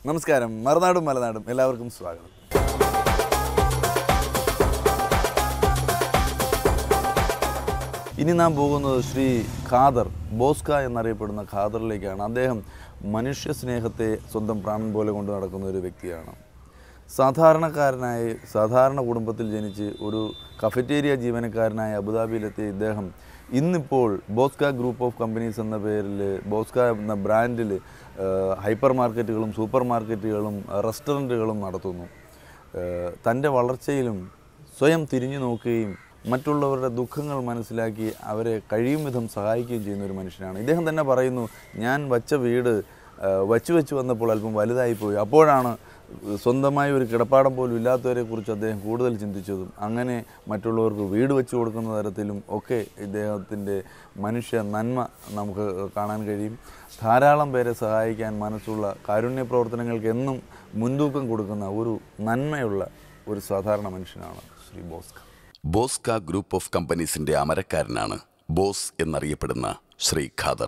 നമസ്കാരം മറുനാടും മലനാടും എല്ലാവർക്കും സ്വാഗതം ഇനി നാം പോകുന്നത് ശ്രീ ഖാദർ ബോസ്ക എന്നറിയപ്പെടുന്ന ഖാദറിലേക്കാണ് അദ്ദേഹം മനുഷ്യ സ്നേഹത്തെ സ്വന്തം പ്രാണൻ പോലെ കൊണ്ട് നടക്കുന്ന ഒരു വ്യക്തിയാണ് സാധാരണക്കാരനായി സാധാരണ കുടുംബത്തിൽ ജനിച്ച് ഒരു കഫറ്റേരിയ ജീവനക്കാരനായ അബുദാബിയിലെത്തിയ ഇദ്ദേഹം ഇന്നിപ്പോൾ ബോസ്ക ഗ്രൂപ്പ് ഓഫ് കമ്പനീസ് എന്ന പേരിൽ ബോസ്ക എന്ന ബ്രാൻഡിൽ ഹൈപ്പർ മാർക്കറ്റുകളും സൂപ്പർ മാർക്കറ്റുകളും റെസ്റ്റോറൻറ്റുകളും നടത്തുന്നു ഏഹ് തൻ്റെ വളർച്ചയിലും സ്വയം തിരിഞ്ഞു നോക്കുകയും മറ്റുള്ളവരുടെ ദുഃഖങ്ങൾ മനസ്സിലാക്കി അവരെ കഴിയും വിധം സഹായിക്കുകയും ചെയ്യുന്ന ഒരു മനുഷ്യനാണ് ഇദ്ദേഹം തന്നെ പറയുന്നു ഞാൻ വച്ച വീട് ഏഹ് വച്ചു വെച്ച് വന്നപ്പോൾ അല്പം വലുതായിപ്പോയി അപ്പോഴാണ് സ്വന്തമായി ഒരു കിടപ്പാടം പോലും ഇല്ലാത്തവരെ കുറിച്ച് അദ്ദേഹം കൂടുതൽ ചിന്തിച്ചതും അങ്ങനെ മറ്റുള്ളവർക്ക് വീട് വെച്ച് കൊടുക്കുന്ന തരത്തിലും ഒക്കെ ഇദ്ദേഹത്തിൻ്റെ മനുഷ്യ നന്മ നമുക്ക് കാണാൻ കഴിയും ധാരാളം പേരെ സഹായിക്കാൻ മനസ്സുള്ള കാരുണ്യ പ്രവർത്തനങ്ങൾക്ക് എന്നും മുൻതൂക്കം കൊടുക്കുന്ന ഒരു നന്മയുള്ള ഒരു സാധാരണ മനുഷ്യനാണ് ശ്രീ ബോസ്ക ബോസ്ക ഗ്രൂപ്പ് ഓഫ് കമ്പനീസിന്റെ അമരക്കാരനാണ് ബോസ് എന്നറിയപ്പെടുന്ന ശ്രീ ഖാദർ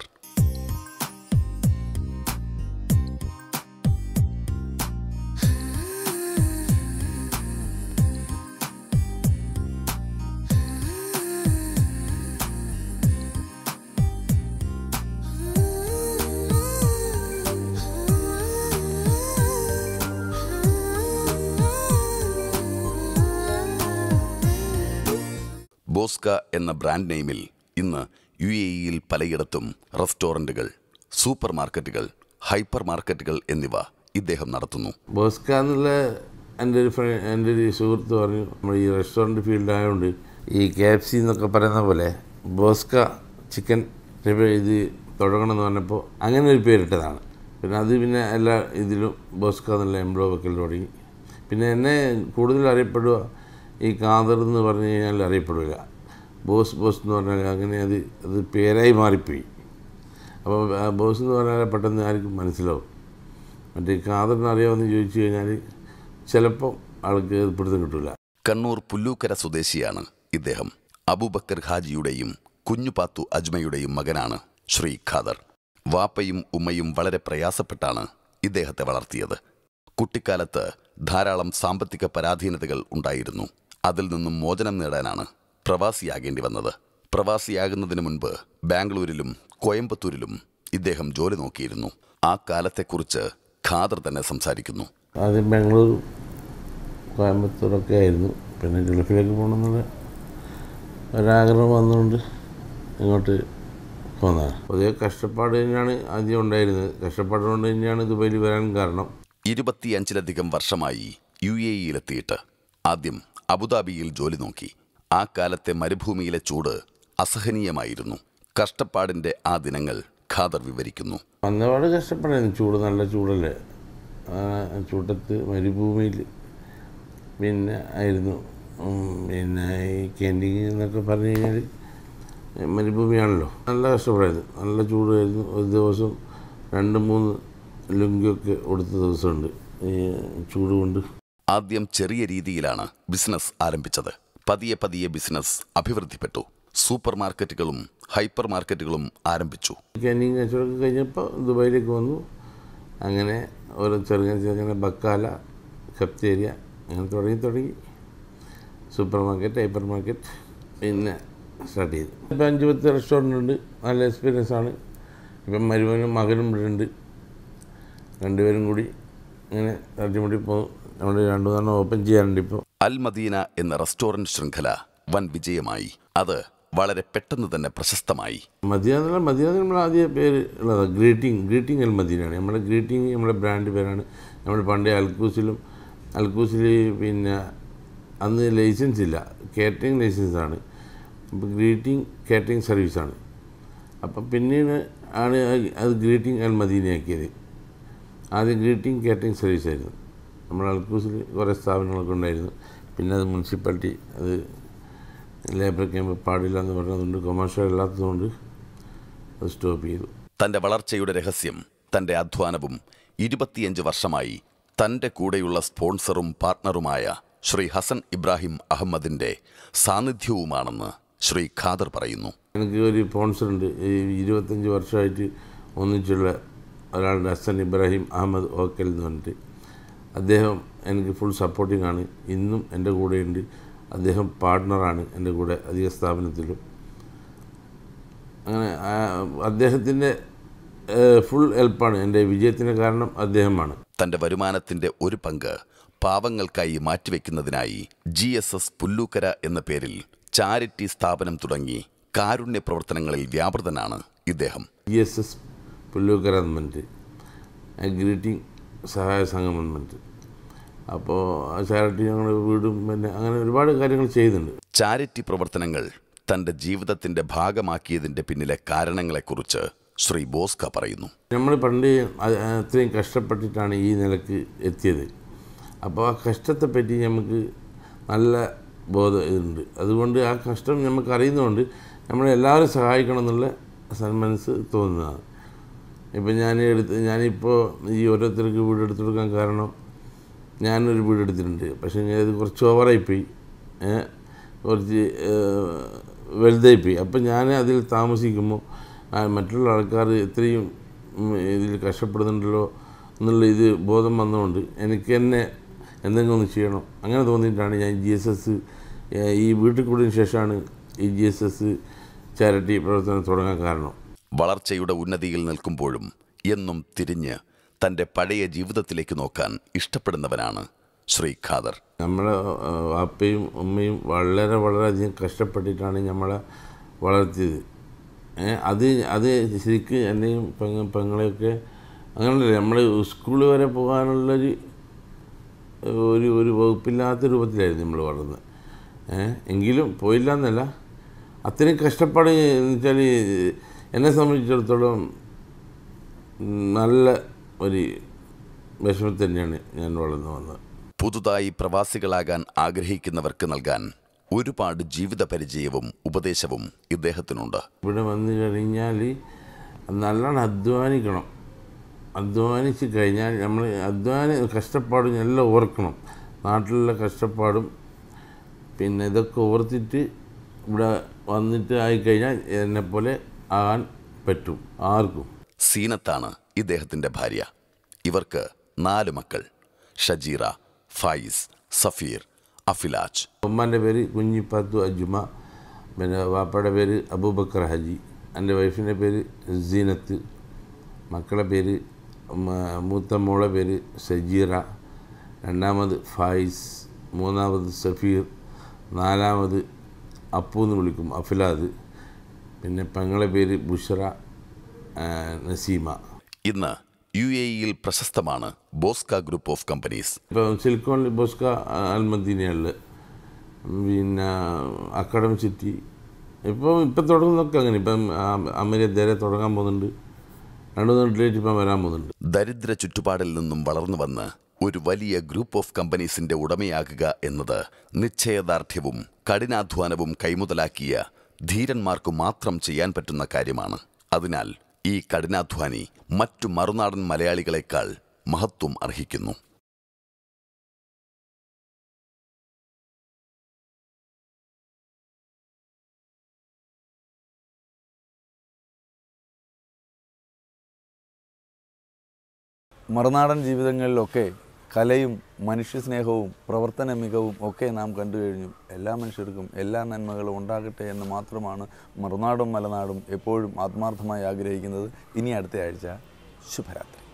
ബോസ്ക എന്ന ബ്രാൻഡ് നെയിമിൽ ഇന്ന് യു എ ഇയിൽ പലയിടത്തും റെസ്റ്റോറൻറ്റുകൾ സൂപ്പർ മാർക്കറ്റുകൾ ഹൈപ്പർ മാർക്കറ്റുകൾ എന്നിവ ഇദ്ദേഹം നടത്തുന്നു ബോസ്ക എന്നുള്ള എൻ്റെ ഒരു ഫ്രണ്ട് എൻ്റെ ഒരു സുഹൃത്ത് പറഞ്ഞു നമ്മൾ ഈ റെസ്റ്റോറൻറ്റ് ഫീൽഡ് ആയതുകൊണ്ട് ഈ കെ എഫ് സി എന്നൊക്കെ പറയുന്ന പോലെ ബോസ്ക ചിക്കൻ ഇത് തുടങ്ങണം എന്ന് പറഞ്ഞപ്പോൾ അങ്ങനെ ഒരു പേരിട്ടതാണ് പിന്നെ അത് പിന്നെ എല്ലാ ഇതിലും ബോസ്ക എന്നുള്ള എംബ്ലോ വെക്കൽ തുടങ്ങി പിന്നെ എന്നെ കൂടുതൽ അറിയപ്പെടുക ഈ കാതർ എന്ന് പറഞ്ഞു കഴിഞ്ഞാൽ അറിയപ്പെടില്ല ബോസ് ബോസ് എന്ന് പറഞ്ഞാൽ അങ്ങനെ അത് അത് പേരായി മാറിപ്പോയി അപ്പോൾ ആ ബോസ് എന്ന് പറഞ്ഞാൽ പെട്ടെന്ന് ആർക്കും മനസ്സിലാവും മറ്റേ കാതറിന് അറിയാമെന്ന് ചോദിച്ചു കഴിഞ്ഞാൽ ചിലപ്പോൾ ആൾക്ക് അത് പിടുത്തം കിട്ടില്ല കണ്ണൂർ പുല്ലൂക്കര സ്വദേശിയാണ് ഇദ്ദേഹം അബൂബക്കർ ഹാജിയുടെയും കുഞ്ഞുപാത്തു അജ്മയുടെയും മകനാണ് ശ്രീ ഖാദർ വാപ്പയും ഉമ്മയും വളരെ പ്രയാസപ്പെട്ടാണ് ഇദ്ദേഹത്തെ വളർത്തിയത് കുട്ടിക്കാലത്ത് ധാരാളം സാമ്പത്തിക പരാധീനതകൾ ഉണ്ടായിരുന്നു അതിൽ നിന്നും മോചനം നേടാനാണ് പ്രവാസിയാകേണ്ടി വന്നത് പ്രവാസിയാകുന്നതിന് മുൻപ് ബാംഗ്ലൂരിലും കോയമ്പത്തൂരിലും ഇദ്ദേഹം ജോലി നോക്കിയിരുന്നു ആ കാലത്തെക്കുറിച്ച് ഖാദർ തന്നെ സംസാരിക്കുന്നു ആദ്യം ബാംഗ്ലൂർ കോയമ്പത്തൂരൊക്കെ ആയിരുന്നു പിന്നെ ഗൾഫിലേക്ക് പോകണമെന്നുള്ള ഒരാഗ്രഹം വന്നുകൊണ്ട് ഇങ്ങോട്ട് പോന്നതാണ് പൊതുവെ കഷ്ടപ്പാട് തന്നെയാണ് ആദ്യം ഉണ്ടായിരുന്നത് കഷ്ടപ്പാട് കൊണ്ട് തന്നെയാണ് ദുബൈയിൽ വരാൻ കാരണം ഇരുപത്തിയഞ്ചിലധികം വർഷമായി യു എ ഇയിലെത്തിയിട്ട് ആദ്യം അബുദാബിയിൽ ജോലി നോക്കി ആ കാലത്തെ മരുഭൂമിയിലെ ചൂട് അസഹനീയമായിരുന്നു കഷ്ടപ്പാടിന്റെ ആ ദിനങ്ങൾ ഖാദർ വിവരിക്കുന്നു വന്നപാട് കഷ്ടപ്പെടായിരുന്നു ചൂട് നല്ല ചൂടല്ലേ ആ ചൂട്ടത്ത് മരുഭൂമിയിൽ പിന്നെ ആയിരുന്നു ഉം, പിന്നെ ഈ ക്യാൻറ്റീൻ എന്നൊക്കെ പറഞ്ഞു കഴിഞ്ഞാൽ മരുഭൂമിയാണല്ലോ നല്ല കഷ്ടപ്പെടായിരുന്നു നല്ല ചൂടായിരുന്നു ഒരു ദിവസം രണ്ട് മൂന്ന് ലുങ്കിയൊക്കെ കൊടുത്ത ദിവസമുണ്ട് ഈ ചൂട് കൊണ്ട് ആദ്യം ചെറിയ രീതിയിലാണ് ബിസിനസ് ആരംഭിച്ചത് പതിയെ പതിയെ ബിസിനസ് അഭിവൃദ്ധിപ്പെട്ടു സൂപ്പർ മാർക്കറ്റുകളും ഹൈപ്പർ മാർക്കറ്റുകളും ആരംഭിച്ചു ക്യാൻറ്റീൻ കച്ചവടമൊക്കെ കഴിഞ്ഞപ്പോൾ ദുബായിലേക്ക് വന്നു അങ്ങനെ ഓരോ ചെറുങ്ങനെ ചെറുങ്ങനെ ബക്കാല കപ്തേരിയ അങ്ങനെ തുടങ്ങി തുടങ്ങി സൂപ്പർ മാർക്കറ്റ് ഹൈപ്പർ മാർക്കറ്റ് പിന്നെ സ്റ്റാർട്ട് ചെയ്തു ഇപ്പം അഞ്ച് പത്ത് റെസ്റ്റോറൻ്റ് ഉണ്ട് നല്ല എക്സ്പീരിയൻസ് ആണ് ഇപ്പം മരുമനും മകനും ഇവിടെ ഉണ്ട് രണ്ടുപേരും കൂടി ഇങ്ങനെ തട്ടിമുട്ടി പോകും നമ്മൾ രണ്ടു മൂന്നെണ്ണം ഓപ്പൺ ചെയ്യാനുണ്ട് ഇപ്പോൾ അൽ മദീന എന്ന റെസ്റ്റോറന്റ് ശൃംഖല വൻ വിജയമായി അത് വളരെ പെട്ടെന്ന് തന്നെ പ്രശസ്തമായി മദീന എന്നുള്ള മദീന നമ്മൾ ആദ്യ പേര് ഉള്ളതാണ് ഗ്രീറ്റിംഗ് ഗ്രീറ്റിംഗ് അൽ മദീനയാണ് നമ്മുടെ ഗ്രീറ്റിംഗ് നമ്മുടെ ബ്രാൻഡ് പേരാണ് നമ്മൾ പണ്ടേ അൽക്കൂസിലും അൽക്കൂസിൽ പിന്നെ അന്ന് ലൈസൻസ് ഇല്ല കേറ്ററിംഗ് ലൈസൻസ് ആണ് അപ്പോൾ ഗ്രീറ്റിംഗ് കേറ്ററിംഗ് സർവീസാണ് അപ്പം പിന്നീട് ആണ് അത് ഗ്രീറ്റിംഗ് അൽ മദീനയാക്കിയത് ആദ്യം ഗ്രീറ്റിംഗ് കേറ്ററിംഗ് സർവീസ് ആയിരുന്നു നമ്മുടെ അൽക്കൂസിൽ കുറേ സ്ഥാപനങ്ങളൊക്കെ ഉണ്ടായിരുന്നു പിന്നെ അത് മുനിസിപ്പാലിറ്റി അത് ലേബർ ക്യാമ്പ് പാടില്ല എന്ന് പറഞ്ഞതുകൊണ്ട് കൊമേഴ്ഷ്യൽ അല്ലാത്തതുകൊണ്ട് അത് സ്റ്റോപ്പ് ചെയ്തു തന്റെ വളർച്ചയുടെ രഹസ്യം തന്റെ അധ്വാനവും ഇരുപത്തിയഞ്ച് വർഷമായി തന്റെ കൂടെയുള്ള സ്പോൺസറും പാർട്ണറുമായ ശ്രീ ഹസൻ ഇബ്രാഹിം അഹമ്മദിന്റെ സാന്നിധ്യവുമാണെന്ന് ശ്രീ ഖാദർ പറയുന്നു എനിക്ക് ഒരു സ്പോൺസർ ഉണ്ട് ഈ ഇരുപത്തഞ്ച് വർഷമായിട്ട് ഒന്നിച്ചുള്ള ഒരാളുണ്ട് ഹസൻ ഇബ്രാഹിം അഹമ്മദ് ഓക്കൽ എന്ന് പറഞ്ഞിട്ട് അദ്ദേഹം എനിക്ക് ഫുൾ സപ്പോർട്ടിംഗ് ആണ് ഇന്നും എൻ്റെ കൂടെയുണ്ട് അദ്ദേഹം പാർട്ട്ണറാണ് എൻ്റെ കൂടെ അധിക സ്ഥാപനത്തിലും അങ്ങനെ ആ, അദ്ദേഹത്തിൻ്റെ ഫുൾ ഹെൽപ്പാണ് എൻ്റെ വിജയത്തിന് കാരണം അദ്ദേഹമാണ് തന്റെ വരുമാനത്തിന്റെ ഒരു പങ്ക് പാവങ്ങൾക്കായി മാറ്റിവെക്കുന്നതിനായി ജി എസ് എസ് പുല്ലൂക്കര എന്ന പേരിൽ ചാരിറ്റി സ്ഥാപനം തുടങ്ങി കാരുണ്യ പ്രവർത്തനങ്ങളിൽ വ്യാപൃതനാണ് ഇദ്ദേഹം ജി എസ് എസ് പുല്ലൂക്കര എന്ന് പറഞ്ഞിട്ട് ഗ്രീറ്റിംഗ് സഹായ സംഘം എന്ന് പറഞ്ഞിട്ട് അപ്പോൾ ആ ചാരിറ്റി ഞങ്ങൾ വീടും പിന്നെ അങ്ങനെ ഒരുപാട് കാര്യങ്ങൾ ചെയ്യുന്നുണ്ട് ചാരിറ്റി പ്രവർത്തനങ്ങൾ തന്റെ ജീവിതത്തിന്റെ ഭാഗമാക്കിയതിന്റെ പിന്നിലെ കാരണങ്ങളെക്കുറിച്ച് ശ്രീ ബോസ്ക പറയുന്നു നമ്മൾ പണ്ട് അ- അത്രയും കഷ്ടപ്പെട്ടിട്ടാണ് ഈ നിലക്ക് എത്തിയത് അപ്പോൾ ആ കഷ്ടത്തെപ്പറ്റി നമുക്ക് നല്ല ബോധം ഇതുണ്ട് അതുകൊണ്ട് ആ കഷ്ടം നമുക്ക് അറിയുന്നതുകൊണ്ട് നമ്മളെല്ലാവരും സഹായിക്കണം എന്നുള്ള സന്മനസ് തോന്നുന്നതാണ് ഇപ്പം ഞാൻ എടുത്ത് ഞാനിപ്പോൾ ഈ ഓരോരുത്തർക്ക് വീട് എടുത്തു കൊടുക്കാൻ കാരണം ഞാനൊരു വീട് എടുത്തിട്ടുണ്ട് പക്ഷേ അത് കുറച്ച് ഓവറായിപ്പോയി ഏ, കുറച്ച് വലുതായിപ്പോയി അപ്പം ഞാൻ അതിൽ താമസിക്കുമ്പോൾ ആ മറ്റുള്ള ആൾക്കാർ എത്രയും ഉം, ഇതിൽ കഷ്ടപ്പെടുന്നുണ്ടല്ലോ എന്നുള്ള ഇത് ബോധം വന്നുകൊണ്ട് എനിക്ക് തന്നെ എന്തെങ്കിലും ഒന്ന് ചെയ്യണം അങ്ങനെ തോന്നിയിട്ടാണ് ഞാൻ ജി എസ് എസ് ഈ വീട്ടിൽ കൂടിയതിന് ശേഷമാണ് ഈ ജി എസ് എസ് ചാരിറ്റി പ്രവർത്തനം തുടങ്ങാൻ കാരണം വളർച്ചയുടെ ഉന്നതിയിൽ നിൽക്കുമ്പോഴും എന്നും തിരിഞ്ഞ് തന്റെ പഴയ ജീവിതത്തിലേക്ക് നോക്കാൻ ഇഷ്ടപ്പെടുന്നവനാണ് ശ്രീ ഖാദർ നമ്മളെ ആ, വാപ്പയും ഉമ്മയും വളരെ വളരെയധികം കഷ്ടപ്പെട്ടിട്ടാണ് നമ്മളെ വളർത്തിയത് ഏ, അത് അത് ശരിക്ക് എന്നെയും പെങ്ങ പെങ്ങളെയൊക്കെ അങ്ങനെയല്ല നമ്മൾ സ്കൂൾ വരെ പോകാനുള്ളൊരു ഒരു ഒരു വകുപ്പില്ലാത്ത രൂപത്തിലായിരുന്നു നമ്മൾ വളർന്നത് ഏ, എങ്കിലും പോയില്ല എന്നല്ല അത്രയും കഷ്ടപ്പാട് എന്ന് വെച്ചാൽ എന്നെ സംബന്ധിച്ചിടത്തോളം ഉം, നല്ല ഒരു വിഷമത്തിൽ തന്നെയാണ് ഞാൻ വളർന്നു വന്നത് പുതുതായി പ്രവാസികളാകാൻ ആഗ്രഹിക്കുന്നവർക്ക് നൽകാൻ ഒരുപാട് ജീവിത പരിചയവും ഉപദേശവും ഇദ്ദേഹത്തിനുണ്ട് ഇവിടെ വന്നു കഴിഞ്ഞാൽ നല്ലോണം അധ്വാനിക്കണം അധ്വാനിച്ച് കഴിഞ്ഞാൽ നമ്മൾ അധ്വാന കഷ്ടപ്പാടും എല്ലാം ഓർക്കണം നാട്ടിലുള്ള കഷ്ടപ്പാടും പിന്നെ ഇതൊക്കെ ഓർത്തിട്ട് ഇവിടെ വന്നിട്ട് ആയിക്കഴിഞ്ഞാൽ എന്നെപ്പോലെ ആകാൻ പറ്റും ആർക്കും സീനത്താണ് ഇദ്ദേഹത്തിന്റെ ഭാര്യ ഇവർക്ക് നാല് മക്കൾ ഷജീറ ഫായിസ് സഫീർ അഫിലാജ് ഉമ്മാൻ്റെ പേര് കുഞ്ഞിപ്പാത്തു അജുമ പിന്നെ വാപ്പയുടെ പേര് അബൂബക്കർ ഹജി എൻ്റെ വൈഫിൻ്റെ പേര് സീനത്ത് മക്കളെ പേര് മ- മൂത്ത മോളെ പേര് സജീറ രണ്ടാമത് ഫായിസ് മൂന്നാമത് സഫീർ നാലാമത് അപ്പു എന്ന് വിളിക്കും അഫിലാദ് പിന്നെ പെങ്ങളെ പേര് ബുഷറ ആ, നസീമ ഇന്ന് യു എ ഇയിൽ പ്രശസ്തമാണ് ബോസ്ക ഗ്രൂപ്പ് ഓഫ് കമ്പനീസ് ഇപ്പം സിലിക്കോൺ ബോസ്ക അൽമദീനയുള്ള പിന്നെ അക്കാഡമി സിറ്റി ഇപ്പോൾ ഇപ്പം തുടങ്ങുന്നതൊക്കെ അങ്ങനെ ഇപ്പം അമേരിക്ക ധേരെ തുടങ്ങാൻ പോകുന്നുണ്ട് രണ്ട് മൂന്ന് ഡേറ്റ് ഇപ്പം വരാൻ പോകുന്നുണ്ട് ദരിദ്ര ചുറ്റുപാടിൽ നിന്നും വളർന്നു വന്ന് ഒരു വലിയ ഗ്രൂപ്പ് ഓഫ് കമ്പനീസിന്റെ ഉടമയാകുക എന്നത് നിശ്ചയദാർഢ്യവും കഠിനാധ്വാനവും കൈമുതലാക്കിയ ധീരന്മാർക്കു മാത്രം ചെയ്യാൻ പറ്റുന്ന കാര്യമാണ് അതിനാൽ ഈ കഠിനാധ്വാനി മറ്റു മറുനാടൻ മലയാളികളെക്കാൾ മഹത്വം അർഹിക്കുന്നു മറുനാടൻ ജീവിതങ്ങളിലൊക്കെ കലയും മനുഷ്യസ്നേഹവും പ്രവർത്തന മികവും ഒക്കെ നാം കണ്ടു കഴിഞ്ഞു എല്ലാ മനുഷ്യർക്കും എല്ലാ നന്മകളും ഉണ്ടാകട്ടെ എന്ന് മാത്രമാണ് മറുനാടും മലനാടും എപ്പോഴും ആത്മാർത്ഥമായി ആഗ്രഹിക്കുന്നത് ഇനി അടുത്ത ആഴ്ച ശുഭരാത്രി